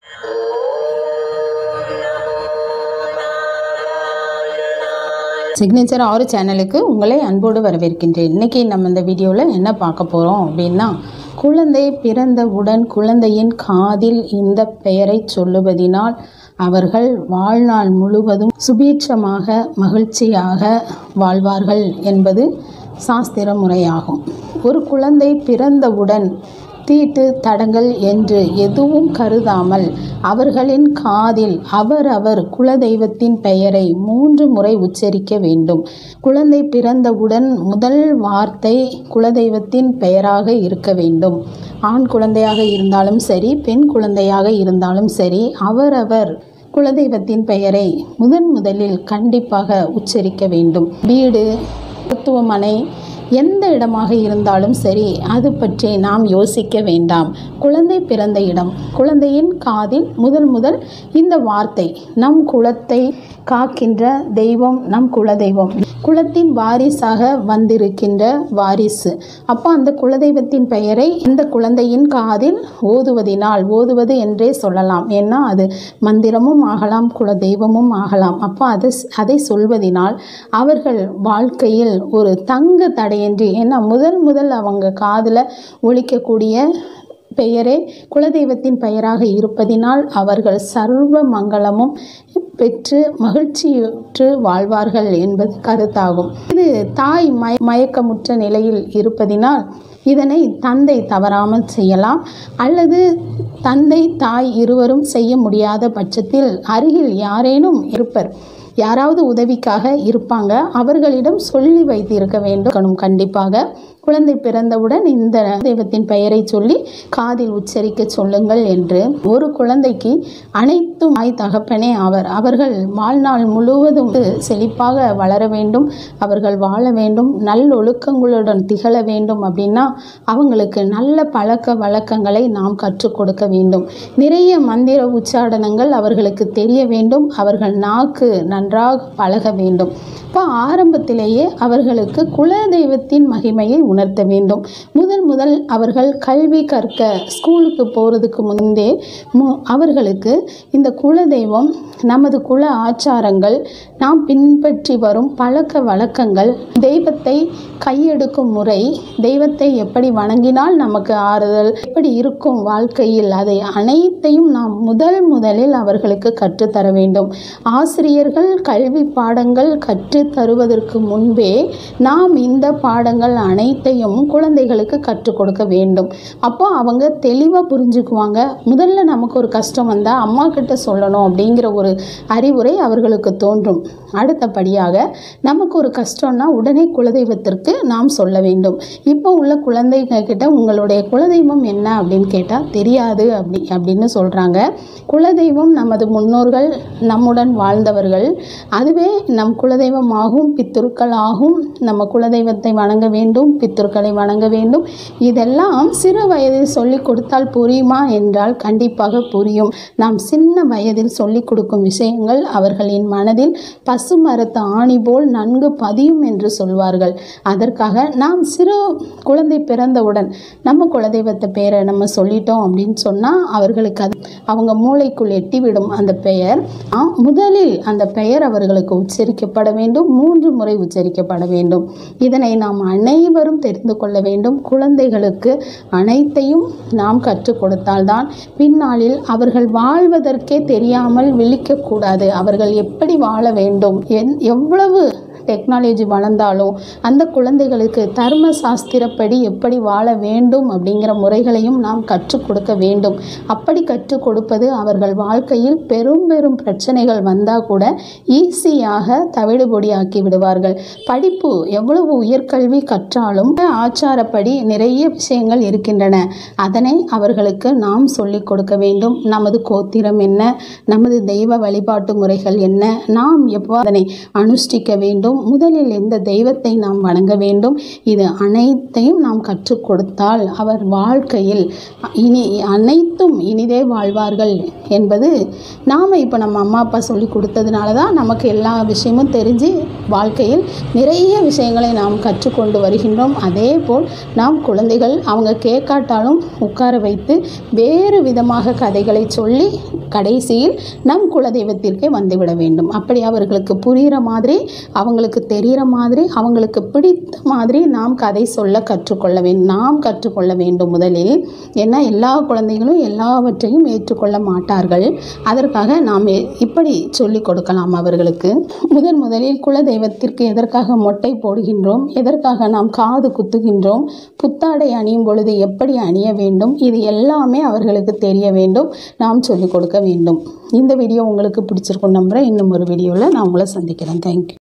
signature ஆறு சேனலுக்கு உங்களை அன்போடு வரவேற்கின்றேன் இன்னைக்கு நம்ம இந்த வீடியோவில் என்ன பார்க்க போகிறோம் அப்படின்னா குழந்தை பிறந்தவுடன் குழந்தையின் காதில் இந்த பெயரை சொல்லுவதினால் அவர்கள் வாழ்நாள் முழுவதும் சுபீட்சமாக மகிழ்ச்சியாக வாழ்வார்கள் என்பது சாஸ்திர முறையாகும் ஒரு குழந்தை பிறந்தவுடன் தீட்டு தடங்கள் என்று எதுவும் கருதாமல் அவர்களின் காதில் அவரவர் குலதெய்வத்தின் பெயரை மூன்று முறை உச்சரிக்க வேண்டும் குழந்தை பிறந்தவுடன் முதல் வார்த்தை குலதெய்வத்தின் பெயராக இருக்க வேண்டும் ஆண் குழந்தையாக இருந்தாலும் சரி பெண் குழந்தையாக இருந்தாலும் சரி அவரவர் குலதெய்வத்தின் பெயரை முதன் முதலில் கண்டிப்பாக உச்சரிக்க வேண்டும் வீடு மருத்துவமனை எந்த இடமாக இருந்தாலும் சரி அது பற்றி நாம் யோசிக்க வேண்டாம் குழந்தை பிறந்த இடம் குழந்தையின் காதில் முதல் முதல் இந்த வார்த்தை நம் குலத்தை காக்கின்ற தெய்வம் நம் குலதெய்வம் குலத்தின் வாரிசாக வந்திருக்கின்ற வாரிசு அப்போ அந்த குலதெய்வத்தின் பெயரை இந்த குழந்தையின் காதில் ஓதுவதினால் ஓதுவது என்றே சொல்லலாம் ஏன்னா அது மந்திரமும் ஆகலாம் குல தெய்வமும் ஆகலாம் அப்போ அது அதை சொல்வதினால் அவர்கள் வாழ்க்கையில் ஒரு தங்கு தடையின்றி ஏன்னா முதல் முதல் அவங்க காதில் ஒழிக்கக்கூடிய பெயரே குலதெய்வத்தின் பெயராக இருப்பதினால் அவர்கள் சர்வ மங்களமும் பெற்று மகிழ்ச்சியுற்று வாழ்வார்கள் என்பது கருத்தாகும் இது தாய் மய மயக்கமுற்ற நிலையில் இருப்பதினால் இதனை தந்தை தவறாமல் செய்யலாம் அல்லது தந்தை தாய் இருவரும் செய்ய முடியாத பட்சத்தில் அருகில் யாரேனும் இருப்பர் யாராவது உதவிக்காக இருப்பாங்க அவர்களிடம் சொல்லி வைத்திருக்க வேண்டும் கண்டிப்பாக குழந்தை பிறந்தவுடன் இந்த தெய்வத்தின் பெயரை சொல்லி காதில் உச்சரிக்க சொல்லுங்கள் என்று ஒரு குழந்தைக்கு அனைத்தும் ஆய் தகப்பனே அவர் அவர்கள் வாழ்நாள் முழுவதும் செழிப்பாக வளர வேண்டும் அவர்கள் வாழ வேண்டும் நல்லொழுக்கங்களுடன் திகழ வேண்டும் அப்படின்னா அவங்களுக்கு நல்ல பழக்க வழக்கங்களை நாம் கற்றுக் கொடுக்க வேண்டும் நிறைய மந்திர உச்சாடனங்கள் அவர்களுக்கு தெரிய வேண்டும் அவர்கள் நாக்கு நன்றாக பழக வேண்டும் இப்போ ஆரம்பத்திலேயே அவர்களுக்கு குலதெய்வத்தின் மகிமையை உணர்த்த வேண்டும் முதல் முதல் அவர்கள் கல்வி கற்க ஸ்கூலுக்கு போகிறதுக்கு முன்பே மு அவர்களுக்கு இந்த குலதெய்வம் நமது குல ஆச்சாரங்கள் நாம் பின்பற்றி வரும் பழக்க வழக்கங்கள் தெய்வத்தை கையெடுக்கும் முறை தெய்வத்தை எப்படி வணங்கினால் நமக்கு ஆறுதல் எப்படி இருக்கும் வாழ்க்கையில் அதை அனைத்தையும் நாம் முதல் முதலில் அவர்களுக்கு கற்றுத்தர வேண்டும் ஆசிரியர்கள் கல்வி பாடங்கள் கற்று தருவதற்கு முன்பே நாம் இந்த பாடங்கள் அனைத்தையும் குழந்தைகளுக்கு கற்றுக் கொடுக்க வேண்டும் அப்போ அவங்க தெளிவாக புரிஞ்சுக்குவாங்க முதல்ல நமக்கு ஒரு கஷ்டம் வந்தால் அம்மா கிட்ட சொல்லணும் அப்படிங்கிற ஒரு அறிவுரை அவர்களுக்கு தோன்றும் அடுத்தபடியாக நமக்கு ஒரு கஷ்டம்னா உடனே குலதெய்வத்திற்கு நாம் சொல்ல வேண்டும் இப்போ உள்ள குழந்தைங்க கிட்ட உங்களுடைய குலதெய்வம் என்ன அப்படின்னு கேட்டால் தெரியாது அப்படி அப்படின்னு சொல்கிறாங்க குலதெய்வம் நமது முன்னோர்கள் நம்முடன் வாழ்ந்தவர்கள் அதுவே நம் குலதெய்வம் ஆகும் பித்துருக்கள் ஆகும் நம்ம குலதெய்வத்தை வணங்க வேண்டும் பித்துருக்களை வணங்க வேண்டும் இதெல்லாம் சிறு வயதில் சொல்லிக் கொடுத்தால் புரியுமா என்றால் கண்டிப்பாக புரியும் நாம் சின்ன வயதில் சொல்லிக் கொடுக்கும் விஷயங்கள் அவர்களின் மனதில் பசு மரத்து ஆணி போல் நன்கு பதியும் என்று சொல்வார்கள் அதற்காக நாம் சிறு குழந்தை பிறந்தவுடன் நம்ம குலதெய்வத்தை பேரை நம்ம சொல்லிட்டோம் அப்படின்னு சொன்னால் அவர்களுக்கு அது அவங்க மூளைக்குள் எட்டிவிடும் அந்த பெயர் முதலில் அந்த பெயர் அவர்களுக்கு உச்சரிக்கப்பட வேண்டும் மூன்று முறை உச்சரிக்கப்பட வேண்டும் இதனை நாம் அனைவரும் தெரிந்து கொள்ள வேண்டும் குழந்தைகளுக்கு அனைத்தையும் நாம் கற்றுக் கொடுத்தால்தான் பின்னாளில் அவர்கள் வாழ்வதற்கே தெரியாமல் விழிக்கக்கூடாது அவர்கள் எப்படி வாழ வேண்டும் என் எவ்வளவு டெக்னாலஜி வளர்ந்தாலும் அந்த குழந்தைகளுக்கு தர்ம சாஸ்திரப்படி எப்படி வாழ வேண்டும் அப்படிங்கிற முறைகளையும் நாம் கற்றுக் கொடுக்க வேண்டும் அப்படி கற்றுக் கொடுப்பது அவர்கள் வாழ்க்கையில் பெரும் பெரும் பிரச்சனைகள் வந்தால் கூட ஈஸியாக தவிடுபொடியாக்கி விடுவார்கள் படிப்பு எவ்வளவு உயர்கல்வி கற்றாலும் ஆச்சாரப்படி நிறைய விஷயங்கள் இருக்கின்றன அதனை அவர்களுக்கு நாம் சொல்லிக் கொடுக்க வேண்டும் நமது கோத்திரம் என்ன நமது தெய்வ வழிபாட்டு முறைகள் என்ன நாம் எவ்வாறு அதனை அனுஷ்டிக்க வேண்டும் வேண்டும் முதலில் எந்த தெய்வத்தை நாம் வணங்க வேண்டும் இது அனைத்தையும் நாம் கற்றுக் கொடுத்தால் அவர் வாழ்க்கையில் இனி அனைத்தும் இனிதே வாழ்வார்கள் என்பது நாம் இப்போ நம்ம அம்மா அப்பா சொல்லி கொடுத்ததுனால தான் நமக்கு எல்லா விஷயமும் தெரிஞ்சு வாழ்க்கையில் நிறைய விஷயங்களை நாம் கற்றுக்கொண்டு வருகின்றோம் அதே போல் நாம் குழந்தைகள் அவங்க கேட்காட்டாலும் உட்கார வைத்து வேறு விதமாக கதைகளை சொல்லி கடைசியில் நம் குலதெய்வத்திற்கே வந்துவிட வேண்டும் அப்படி அவர்களுக்கு புரிகிற மாதிரி அவங்களுக்கு தெரிகிற மாதிரி அவங்களுக்கு பிடித்த மாதிரி நாம் கதை சொல்ல கற்றுக்கொள்ள வேண்டும் நாம் கற்றுக்கொள்ள வேண்டும் முதலில் ஏன்னா எல்லா குழந்தைகளும் எல்லாவற்றையும் ஏற்றுக்கொள்ள மாட்டார்கள் அதற்காக நாம் எ- இப்படி சொல்லிக் கொடுக்கலாம் அவர்களுக்கு முதன் முதலில் குலதெய்வத்திற்கு எதற்காக மொட்டை போடுகின்றோம் எதற்காக நாம் காது குத்துகின்றோம் புத்தாடை அணியும் பொழுது எப்படி அணிய வேண்டும் இது எல்லாமே அவர்களுக்கு தெரிய வேண்டும் நாம் சொல்லிக் கொடுக்க வேண்டும் இந்த வீடியோ உங்களுக்கு பிடிச்சிருக்கும் நம்புகிறேன் இன்னும் ஒரு வீடியோவில் நான் உங்களை சந்திக்கிறேன் தேங்க்யூ